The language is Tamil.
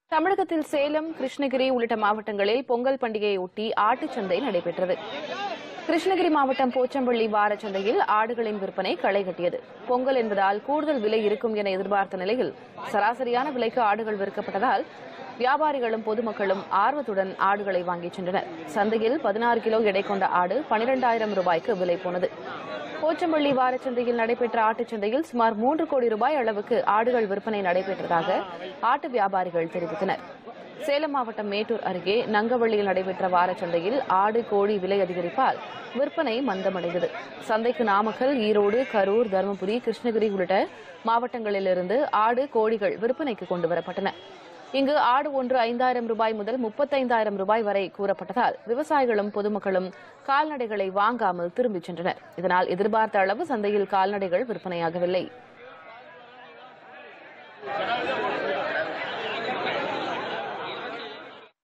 தமிழகத்தில் சேலம் கிருஷ்ணகிரி உள்ளிட்ட மாவட்டங்களில் பொங்கல் பண்டிகையொட்டி ஆட்டுச்சந்தை நடைபெற்றது கிருஷ்ணகிரி மாவட்டம் போச்சம்பள்ளி வாரச்சந்தையில் ஆடுகளின் விற்பனை களை கட்டியது பொங்கல் என்பதால் கூடுதல் விலை இருக்கும் என எதிர்பார்த்த நிலையில் சராசரியான விலைக்கு ஆடுகள் விற்கப்பட்டதால் வியாபாரிகளும் பொதுமக்களும் ஆர்வத்துடன் ஆடுகளை வாங்கிச் சென்றனர் சந்தையில் பதினாறு கிலோ எடை கொண்ட ஆடு பனிரெண்டாயிரம் ரூபாய்க்கு விலை போனது போச்சம்பள்ளி வாரச்சந்தையில் நடைபெற்ற ஆட்டுச்சந்தையில் சுமார் மூன்று கோடி ரூபாய் அளவுக்கு ஆடுகள் விற்பனை நடைபெற்றதாக ஆட்டு வியாபாரிகள் தெரிவித்தனர் சேலம் மாவட்டம் மேட்டூர் அருகே நங்கவள்ளியில் நடைபெற்ற வாரச்சந்தையில் ஆடு கோழி விலை அதிகரிப்பால் விற்பனை மந்தமடைந்தது சந்தைக்கு நாமக்கல் ஈரோடு கரூர் தருமபுரி கிருஷ்ணகிரி உள்ளிட்ட மாவட்டங்களிலிருந்து ஆடு கோழிகள் விற்பனைக்கு கொண்டுவரப்பட்டன இங்கு ஆடு ஒன்று ஐந்தாயிரம் ரூபாய் முதல் முப்பத்தைந்தாயிரம் ரூபாய் வரை கூறப்பட்டதால் விவசாயிகளும் பொதுமக்களும் கால்நடைகளை வாங்காமல் திரும்பிச் சென்றனர் இதனால் எதிர்பார்த்த அளவு சந்தையில் கால்நடைகள் விற்பனையாகவில்லை